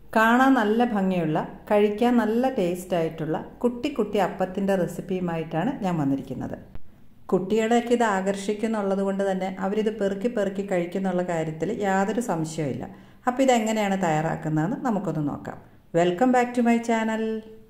കാണാൻ നല്ല ഭംഗിയുള്ള കഴിക്കാൻ നല്ല ടേസ്റ്റ് ആയിട്ടുള്ള കുട്ടി കുട്ടി അപ്പത്തിൻ്റെ റെസിപ്പിയുമായിട്ടാണ് ഞാൻ വന്നിരിക്കുന്നത് കുട്ടികളെയൊക്കെ ഇത് ആകർഷിക്കുന്നുള്ളത് കൊണ്ട് തന്നെ അവരിത് പെറുക്കി പെറുക്കി കഴിക്കുന്നുള്ള കാര്യത്തിൽ യാതൊരു സംശയമില്ല അപ്പോൾ ഇതെങ്ങനെയാണ് തയ്യാറാക്കുന്നതെന്ന് നമുക്കൊന്ന് നോക്കാം welcome back to my channel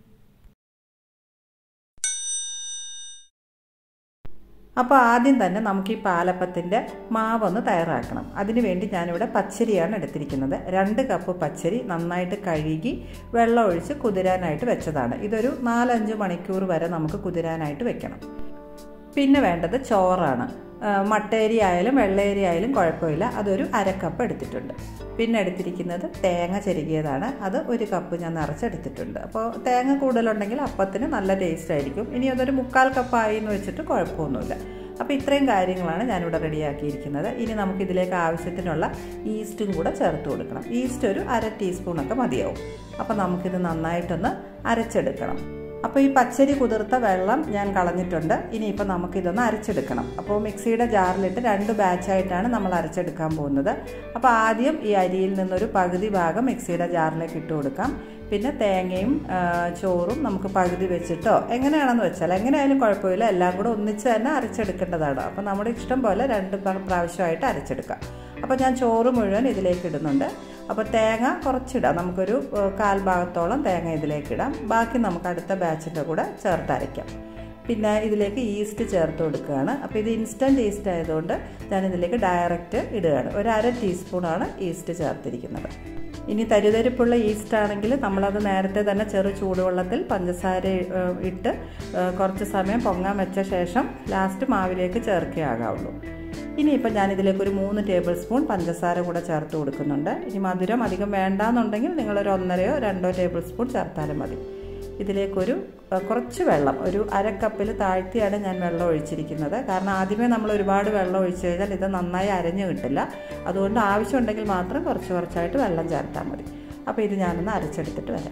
അപ്പോൾ ആദ്യം തന്നെ നമുക്ക് ഈ പാലപ്പത്തിൻ്റെ മാവൊന്ന് തയ്യാറാക്കണം അതിനുവേണ്ടി ഞാനിവിടെ പച്ചരിയാണ് എടുത്തിരിക്കുന്നത് രണ്ട് കപ്പ് പച്ചരി നന്നായിട്ട് കഴുകി വെള്ളം ഒഴിച്ച് കുതിരാനായിട്ട് വെച്ചതാണ് ഇതൊരു നാലഞ്ച് മണിക്കൂർ വരെ നമുക്ക് കുതിരാനായിട്ട് വെക്കണം പിന്നെ വേണ്ടത് ചോറാണ് മട്ടേരി ആയാലും വെള്ളേരി ആയാലും കുഴപ്പമില്ല അതൊരു അരക്കപ്പ് എടുത്തിട്ടുണ്ട് പിന്നെ എടുത്തിരിക്കുന്നത് തേങ്ങ ചെരുകിയതാണ് അത് ഒരു കപ്പ് ഞാൻ നിറച്ചെടുത്തിട്ടുണ്ട് അപ്പോൾ തേങ്ങ കൂടുതലുണ്ടെങ്കിൽ അപ്പത്തിന് നല്ല ടേസ്റ്റ് ആയിരിക്കും ഇനി അതൊരു മുക്കാൽ കപ്പായി എന്ന് വെച്ചിട്ട് കുഴപ്പമൊന്നുമില്ല അപ്പോൾ ഇത്രയും കാര്യങ്ങളാണ് ഞാനിവിടെ റെഡിയാക്കിയിരിക്കുന്നത് ഇനി നമുക്ക് ഇതിലേക്ക് ആവശ്യത്തിനുള്ള ഈസ്റ്റും കൂടെ ചേർത്ത് കൊടുക്കണം ഈസ്റ്റ് ഒരു അര ടീസ്പൂണൊക്കെ മതിയാവും അപ്പോൾ നമുക്കിത് നന്നായിട്ടൊന്ന് അരച്ചെടുക്കണം അപ്പോൾ ഈ പച്ചരി കുതിർത്ത വെള്ളം ഞാൻ കളഞ്ഞിട്ടുണ്ട് ഇനിയിപ്പോൾ നമുക്കിതൊന്ന് അരച്ചെടുക്കണം അപ്പോൾ മിക്സിയുടെ ജാറിലിട്ട് രണ്ട് ബാച്ചായിട്ടാണ് നമ്മൾ അരച്ചെടുക്കാൻ പോകുന്നത് അപ്പോൾ ആദ്യം ഈ അരിയിൽ നിന്നൊരു പകുതി ഭാഗം മിക്സിയുടെ ജാറിലേക്ക് ഇട്ട് കൊടുക്കാം പിന്നെ തേങ്ങയും ചോറും നമുക്ക് പകുതി വെച്ചിട്ടോ എങ്ങനെയാണെന്ന് വെച്ചാൽ എങ്ങനെയായാലും കുഴപ്പമില്ല എല്ലാം കൂടെ ഒന്നിച്ച് തന്നെ അരച്ചെടുക്കേണ്ടതാണ് അപ്പോൾ നമ്മുടെ ഇഷ്ടം പോലെ രണ്ട് പ്രാവശ്യമായിട്ട് അരച്ചെടുക്കാം അപ്പോൾ ഞാൻ ചോറ് മുഴുവൻ ഇതിലേക്ക് ഇടുന്നുണ്ട് അപ്പോൾ തേങ്ങ കുറച്ചിടാം നമുക്കൊരു കാൽ ഭാഗത്തോളം തേങ്ങ ഇതിലേക്ക് ഇടാം ബാക്കി നമുക്ക് അടുത്ത ബാച്ചിൻ്റെ കൂടെ ചേർത്ത് അരയ്ക്കാം പിന്നെ ഇതിലേക്ക് ഈസ്റ്റ് ചേർത്ത് കൊടുക്കുകയാണ് അപ്പോൾ ഇത് ഇൻസ്റ്റൻറ്റ് ഈസ്റ്റ് ആയതുകൊണ്ട് ഞാൻ ഇതിലേക്ക് ഡയറക്റ്റ് ഇടുകയാണ് ഒരു അര ടീസ്പൂണാണ് ഈസ്റ്റ് ചേർത്തിരിക്കുന്നത് ഇനി തരിതരിപ്പുള്ള ഈസ്റ്റ് ആണെങ്കിൽ നമ്മളത് നേരത്തെ തന്നെ ചെറു ചൂടുവെള്ളത്തിൽ പഞ്ചസാര ഇട്ട് കുറച്ച് സമയം പൊങ്ങാൻ വെച്ച ശേഷം ലാസ്റ്റ് മാവിലേക്ക് ചേർക്കുകയാകാവുള്ളൂ ഇനിയിപ്പോൾ ഞാനിതിലേക്ക് ഒരു മൂന്ന് ടേബിൾ സ്പൂൺ പഞ്ചസാര കൂടെ ചേർത്ത് കൊടുക്കുന്നുണ്ട് ഇനി മധുരം അധികം വേണ്ടാന്നുണ്ടെങ്കിൽ നിങ്ങളൊരു ഒന്നരയോ രണ്ടോ ടേബിൾ സ്പൂൺ ചേർത്താലും മതി ഇതിലേക്കൊരു കുറച്ച് വെള്ളം ഒരു അര കപ്പിൽ താഴ്ത്തിയാണ് ഞാൻ വെള്ളം ഒഴിച്ചിരിക്കുന്നത് കാരണം ആദ്യമേ നമ്മൾ ഒരുപാട് വെള്ളം ഒഴിച്ചു കഴിഞ്ഞാൽ ഇത് നന്നായി അരഞ്ഞു കിട്ടില്ല അതുകൊണ്ട് ആവശ്യമുണ്ടെങ്കിൽ മാത്രം കുറച്ച് കുറച്ചായിട്ട് വെള്ളം ചേർത്താൽ മതി അപ്പോൾ ഇത് ഞാനൊന്ന് അരച്ചെടുത്തിട്ട് വരാം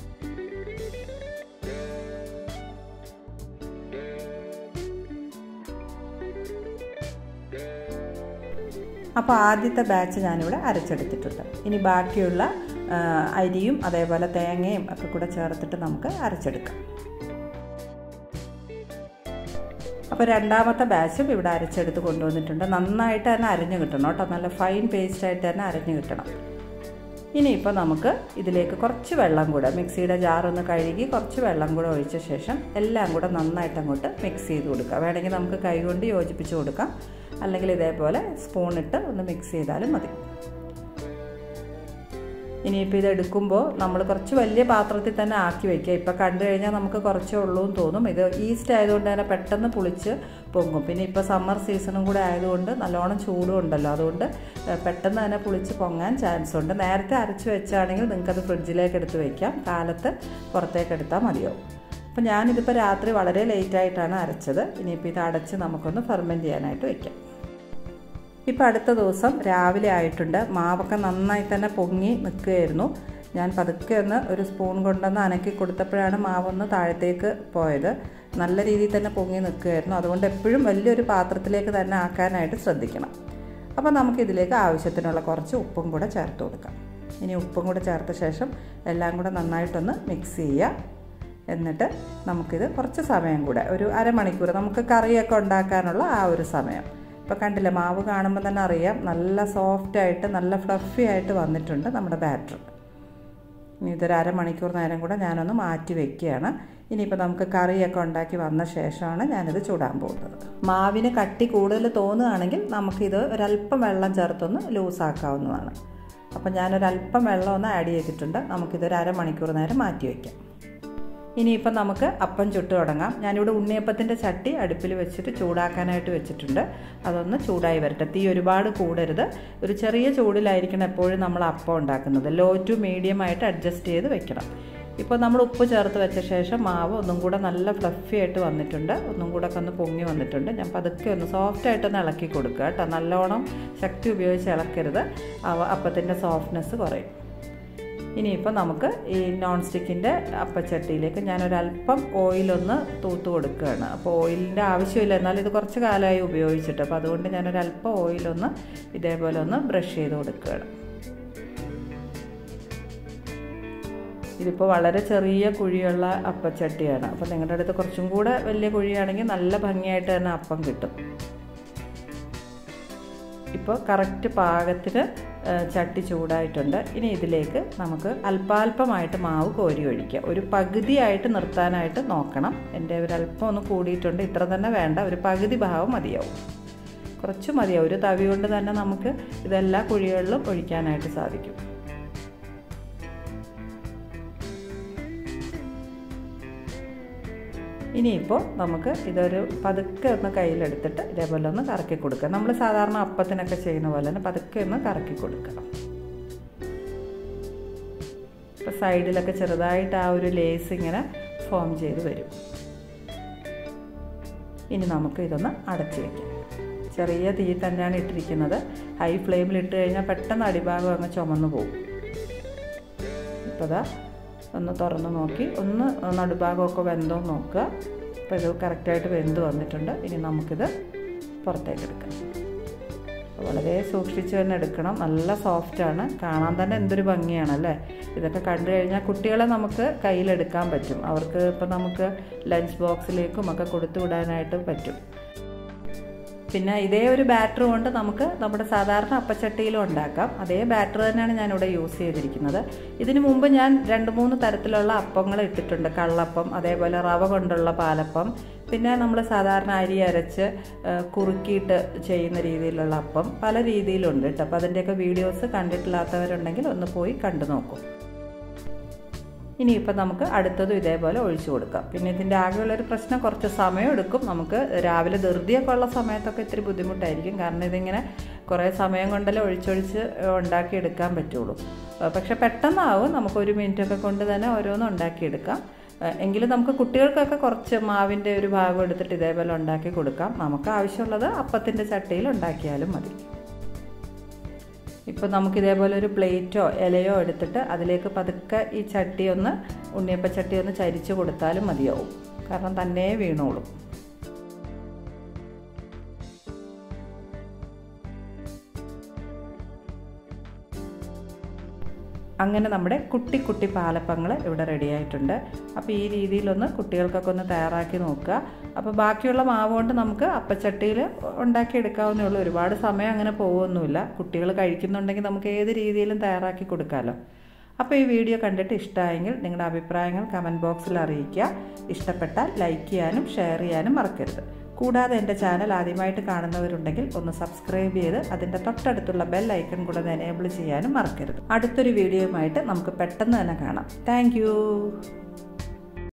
അപ്പോൾ ആദ്യത്തെ ബാച്ച് ഞാനിവിടെ അരച്ചെടുത്തിട്ടുണ്ട് ഇനി ബാക്കിയുള്ള അരിയും അതേപോലെ തേങ്ങയും ഒക്കെ കൂടെ ചേർത്തിട്ട് നമുക്ക് അരച്ചെടുക്കാം അപ്പോൾ രണ്ടാമത്തെ ബാച്ചും ഇവിടെ അരച്ചെടുത്ത് കൊണ്ടുവന്നിട്ടുണ്ട് നന്നായിട്ട് തന്നെ അരഞ്ഞു കിട്ടണം കേട്ടോ നല്ല ഫൈൻ പേസ്റ്റായിട്ട് തന്നെ അരഞ്ഞു കിട്ടണം ഇനിയിപ്പോൾ നമുക്ക് ഇതിലേക്ക് കുറച്ച് വെള്ളം കൂടെ മിക്സിയുടെ ജാറൊന്ന് കഴുകി കുറച്ച് വെള്ളം കൂടെ ഒഴിച്ച ശേഷം എല്ലാം കൂടെ നന്നായിട്ട് അങ്ങോട്ട് മിക്സ് ചെയ്ത് കൊടുക്കുക വേണമെങ്കിൽ നമുക്ക് കൈകൊണ്ട് യോജിപ്പിച്ച് കൊടുക്കാം അല്ലെങ്കിൽ ഇതേപോലെ സ്പൂണിട്ട് ഒന്ന് മിക്സ് ചെയ്താലും മതി ഇനിയിപ്പോൾ ഇത് എടുക്കുമ്പോൾ നമ്മൾ കുറച്ച് വലിയ പാത്രത്തിൽ തന്നെ ആക്കി വെക്കുക ഇപ്പോൾ കണ്ടു കഴിഞ്ഞാൽ നമുക്ക് കുറച്ചേ ഉള്ളൂ എന്ന് തോന്നും ഇത് ഈസ്റ്റ് ആയതുകൊണ്ട് തന്നെ പെട്ടെന്ന് പുളിച്ച് പൊങ്ങും പിന്നെ ഇപ്പോൾ സമ്മർ സീസണും കൂടെ ആയതുകൊണ്ട് നല്ലോണം ചൂടും ഉണ്ടല്ലോ അതുകൊണ്ട് പെട്ടെന്ന് തന്നെ പുളിച്ച് പൊങ്ങാൻ ചാൻസ് ഉണ്ട് നേരത്തെ അരച്ച് വെച്ചാണെങ്കിൽ നിങ്ങൾക്കത് ഫ്രിഡ്ജിലേക്ക് എടുത്ത് വയ്ക്കാം കാലത്ത് പുറത്തേക്ക് എടുത്താൽ മതിയാവും അപ്പോൾ ഞാനിതിപ്പോൾ രാത്രി വളരെ ലേറ്റായിട്ടാണ് അരച്ചത് ഇനിയിപ്പോൾ ഇത് അടച്ച് നമുക്കൊന്ന് ഫെർമെൻറ്റ് ചെയ്യാനായിട്ട് വയ്ക്കാം ഇപ്പോൾ അടുത്ത ദിവസം രാവിലെ ആയിട്ടുണ്ട് മാവൊക്കെ നന്നായി തന്നെ പൊങ്ങി നിൽക്കുകയായിരുന്നു ഞാൻ പതുക്കെ ഒന്ന് ഒരു സ്പൂൺ കൊണ്ടൊന്ന് അനക്കി കൊടുത്തപ്പോഴാണ് മാവൊന്ന് താഴത്തേക്ക് പോയത് നല്ല രീതിയിൽ തന്നെ പൊങ്ങി നിൽക്കുകയായിരുന്നു അതുകൊണ്ട് എപ്പോഴും വലിയൊരു പാത്രത്തിലേക്ക് തന്നെ ആക്കാനായിട്ട് ശ്രദ്ധിക്കണം അപ്പോൾ നമുക്കിതിലേക്ക് ആവശ്യത്തിനുള്ള കുറച്ച് ഉപ്പും കൂടെ ചേർത്ത് കൊടുക്കാം ഇനി ഉപ്പും കൂടെ ചേർത്ത ശേഷം എല്ലാം കൂടെ നന്നായിട്ടൊന്ന് മിക്സ് ചെയ്യുക എന്നിട്ട് നമുക്കിത് കുറച്ച് സമയം കൂടെ ഒരു അരമണിക്കൂർ നമുക്ക് കറിയൊക്കെ ഉണ്ടാക്കാനുള്ള ആ ഒരു സമയം ഇപ്പോൾ കണ്ടില്ലേ മാവ് കാണുമ്പോൾ തന്നെ അറിയാം നല്ല സോഫ്റ്റ് ആയിട്ട് നല്ല ഫ്ലഫി ആയിട്ട് വന്നിട്ടുണ്ട് നമ്മുടെ ബാറ്റർ ഇനി ഇതൊരു അരമണിക്കൂർ നേരം കൂടെ ഞാനൊന്ന് മാറ്റി വെക്കുകയാണ് ഇനിയിപ്പോൾ നമുക്ക് കറിയൊക്കെ ഉണ്ടാക്കി വന്ന ശേഷമാണ് ഞാനിത് ചൂടാൻ പോകുന്നത് മാവിന് കട്ടി കൂടുതൽ തോന്നുകയാണെങ്കിൽ നമുക്കിത് ഒരല്പം വെള്ളം ചേർത്തൊന്ന് ലൂസാക്കാവുന്നതാണ് അപ്പോൾ ഞാനൊരല്പം വെള്ളം ഒന്ന് ആഡ് ചെയ്തിട്ടുണ്ട് നമുക്കിതൊരു അരമണിക്കൂർ നേരം മാറ്റി വയ്ക്കാം ഇനിയിപ്പം നമുക്ക് അപ്പം ചുട്ട് തുടങ്ങാം ഞാനിവിടെ ഉണ്ണിയപ്പത്തിൻ്റെ ചട്ടി അടുപ്പിൽ വെച്ചിട്ട് ചൂടാക്കാനായിട്ട് വെച്ചിട്ടുണ്ട് അതൊന്ന് ചൂടായി വരട്ടെ തീ ഒരുപാട് കൂടരുത് ഒരു ചെറിയ ചൂടിലായിരിക്കണം എപ്പോഴും നമ്മൾ അപ്പം ഉണ്ടാക്കുന്നത് ലോ ടു മീഡിയം ആയിട്ട് അഡ്ജസ്റ്റ് ചെയ്ത് വെക്കണം ഇപ്പോൾ നമ്മൾ ഉപ്പ് ചേർത്ത് വെച്ച ശേഷം മാവ് ഒന്നും കൂടെ നല്ല ഫ്ലഫി ആയിട്ട് വന്നിട്ടുണ്ട് ഒന്നും കൂടെ ഒക്കെ ഒന്ന് പൊങ്ങി വന്നിട്ടുണ്ട് ഞാൻ പതുക്കെ ഒന്ന് സോഫ്റ്റ് ആയിട്ടൊന്ന് ഇളക്കി കൊടുക്കുക കേട്ടോ നല്ലോണം ശക്തി ഉപയോഗിച്ച് ഇളക്കരുത് അപ്പത്തിൻ്റെ സോഫ്റ്റ്നെസ് കുറയും ഇനിയിപ്പോൾ നമുക്ക് ഈ നോൺ സ്റ്റിക്കിൻ്റെ അപ്പച്ചട്ടിയിലേക്ക് ഞാനൊരല്പം ഓയിലൊന്ന് തൂത്ത് കൊടുക്കുകയാണ് അപ്പോൾ ഓയിലിൻ്റെ ആവശ്യമില്ല എന്നാൽ ഇത് കുറച്ച് കാലമായി ഉപയോഗിച്ചിട്ട് അപ്പോൾ അതുകൊണ്ട് ഞാനൊരല്പം ഓയിലൊന്ന് ഇതേപോലെ ഒന്ന് ബ്രഷ് ചെയ്ത് കൊടുക്കുകയാണ് ഇതിപ്പോൾ വളരെ ചെറിയ കുഴിയുള്ള അപ്പച്ചട്ടിയാണ് അപ്പോൾ നിങ്ങളുടെ അടുത്ത് കുറച്ചും കൂടെ വലിയ കുഴിയാണെങ്കിൽ നല്ല ഭംഗിയായിട്ട് തന്നെ അപ്പം കിട്ടും ഇപ്പോൾ കറക്റ്റ് പാകത്തിന് ചട്ടി ചൂടായിട്ടുണ്ട് ഇനി ഇതിലേക്ക് നമുക്ക് അല്പാൽപമായിട്ട് മാവ് കോരി ഒഴിക്കുക ഒരു പകുതിയായിട്ട് നിർത്താനായിട്ട് നോക്കണം എൻ്റെ ഒരല്പം ഒന്ന് കൂടിയിട്ടുണ്ട് ഇത്ര തന്നെ വേണ്ട ഒരു പകുതി ഭാഗം മതിയാവും കുറച്ച് മതിയാവും ഒരു തവി കൊണ്ട് തന്നെ നമുക്ക് ഇതെല്ലാ കുഴികളിലും ഒഴിക്കാനായിട്ട് സാധിക്കും ഇനിയിപ്പോൾ നമുക്ക് ഇതൊരു പതുക്കെ ഒന്ന് കയ്യിലെടുത്തിട്ട് ഇതേപോലെ ഒന്ന് കറക്കി കൊടുക്കുക നമ്മൾ സാധാരണ അപ്പത്തിനൊക്കെ ചെയ്യുന്ന പോലെ തന്നെ പതുക്കെ ഒന്ന് കറക്കി കൊടുക്കുക ഇപ്പോൾ സൈഡിലൊക്കെ ചെറുതായിട്ട് ആ ഒരു ലേസ് ഇങ്ങനെ ഫോം ചെയ്ത് വരും ഇനി നമുക്ക് ഇതൊന്ന് അടച്ചു വയ്ക്കാം ചെറിയ തീ തന്നെയാണ് ഇട്ടിരിക്കുന്നത് ഹൈ ഫ്ലെയിമിൽ ഇട്ട് കഴിഞ്ഞാൽ പെട്ടെന്ന് അടിഭാഗം അങ്ങ് ചുമന്നു പോകും ഇപ്പോൾ ഇതാ ഒന്ന് തുറന്ന് നോക്കി ഒന്ന് നടുഭാഗമൊക്കെ വെന്തോ നോക്കുക അപ്പോൾ ഇത് കറക്റ്റായിട്ട് വെന്ത് വന്നിട്ടുണ്ട് ഇനി നമുക്കിത് പുറത്തേക്ക് എടുക്കാം വളരെ സൂക്ഷിച്ച് തന്നെ എടുക്കണം നല്ല സോഫ്റ്റാണ് കാണാൻ തന്നെ എന്തൊരു ഭംഗിയാണല്ലേ ഇതൊക്കെ കണ്ടു കഴിഞ്ഞാൽ കുട്ടികളെ നമുക്ക് കയ്യിലെടുക്കാൻ പറ്റും അവർക്ക് ഇപ്പോൾ നമുക്ക് ലഞ്ച് ബോക്സിലേക്കും ഒക്കെ കൊടുത്തു വിടാനായിട്ട് പറ്റും പിന്നെ ഇതേ ഒരു ബാറ്റർ കൊണ്ട് നമുക്ക് നമ്മുടെ സാധാരണ അപ്പച്ചട്ടിയിലും ഉണ്ടാക്കാം അതേ ബാറ്റർ തന്നെയാണ് ഞാനിവിടെ യൂസ് ചെയ്തിരിക്കുന്നത് ഇതിനു മുമ്പ് ഞാൻ രണ്ട് മൂന്ന് തരത്തിലുള്ള അപ്പങ്ങൾ ഇട്ടിട്ടുണ്ട് കള്ളപ്പം അതേപോലെ റവ കൊണ്ടുള്ള പാലപ്പം പിന്നെ നമ്മൾ സാധാരണ അരി അരച്ച് കുറുക്കിയിട്ട് ചെയ്യുന്ന രീതിയിലുള്ള അപ്പം പല രീതിയിലുണ്ട് കേട്ടോ അപ്പോൾ അതിൻ്റെയൊക്കെ വീഡിയോസ് കണ്ടിട്ടില്ലാത്തവരുണ്ടെങ്കിൽ ഒന്ന് പോയി കണ്ടു നോക്കും ഇനിയിപ്പോൾ നമുക്ക് അടുത്തതും ഇതേപോലെ ഒഴിച്ചു കൊടുക്കാം പിന്നെ ഇതിൻ്റെ ആകെയുള്ളൊരു പ്രശ്നം കുറച്ച് സമയം എടുക്കും നമുക്ക് രാവിലെ ധൃതിയൊക്കെ ഉള്ള സമയത്തൊക്കെ ഇത്തിരി ബുദ്ധിമുട്ടായിരിക്കും കാരണം ഇതിങ്ങനെ കുറേ സമയം കൊണ്ടല്ലേ ഒഴിച്ചൊഴിച്ച് ഉണ്ടാക്കിയെടുക്കാൻ പറ്റുള്ളൂ പക്ഷെ പെട്ടെന്നാവും നമുക്ക് ഒരു മിനിറ്റൊക്കെ കൊണ്ട് തന്നെ ഓരോന്നും ഉണ്ടാക്കിയെടുക്കാം എങ്കിലും നമുക്ക് കുട്ടികൾക്കൊക്കെ കുറച്ച് മാവിൻ്റെ ഒരു ഭാഗം എടുത്തിട്ട് ഇതേപോലെ ഉണ്ടാക്കി കൊടുക്കാം നമുക്ക് ആവശ്യമുള്ളത് അപ്പത്തിൻ്റെ ചട്ടിയിൽ ഉണ്ടാക്കിയാലും മതി ഇപ്പോൾ നമുക്ക് ഇതേപോലെ ഒരു പ്ലേറ്റോ ഇലയോ എടുത്തിട്ട് അതിലേക്ക് പതുക്കെ ഈ ചട്ടി ഒന്ന് ഉണ്ണിയപ്പ ചട്ടി ഒന്ന് ചരിച്ച് കൊടുത്താലും മതിയാവും കാരണം തന്നെ വീണോളും അങ്ങനെ നമ്മുടെ കുട്ടി കുട്ടി പാലപ്പങ്ങൾ ഇവിടെ റെഡി ആയിട്ടുണ്ട് അപ്പോൾ ഈ രീതിയിലൊന്ന് കുട്ടികൾക്കൊക്കെ ഒന്ന് തയ്യാറാക്കി നോക്കുക അപ്പോൾ ബാക്കിയുള്ള മാവ് കൊണ്ട് നമുക്ക് അപ്പച്ചട്ടിയിൽ ഉണ്ടാക്കിയെടുക്കാവുന്നേ ഉള്ളൂ ഒരുപാട് സമയം അങ്ങനെ പോകുമൊന്നുമില്ല കുട്ടികൾ കഴിക്കുന്നുണ്ടെങ്കിൽ നമുക്ക് ഏത് രീതിയിലും തയ്യാറാക്കി കൊടുക്കാമല്ലോ അപ്പോൾ ഈ വീഡിയോ കണ്ടിട്ട് ഇഷ്ടമായെങ്കിൽ നിങ്ങളുടെ അഭിപ്രായങ്ങൾ കമൻറ്റ് ബോക്സിൽ അറിയിക്കുക ഇഷ്ടപ്പെട്ടാൽ ലൈക്ക് ചെയ്യാനും ഷെയർ ചെയ്യാനും മറക്കരുത് കൂടാതെ എൻ്റെ ചാനൽ ആദ്യമായിട്ട് കാണുന്നവരുണ്ടെങ്കിൽ ഒന്ന് സബ്സ്ക്രൈബ് ചെയ്ത് അതിൻ്റെ തൊട്ടടുത്തുള്ള ബെൽ ഐക്കൺ കൂടെ ഒന്ന് എനേബിൾ ചെയ്യാനും മറക്കരുത് അടുത്തൊരു വീഡിയോയുമായിട്ട് നമുക്ക് പെട്ടെന്ന് തന്നെ കാണാം താങ്ക്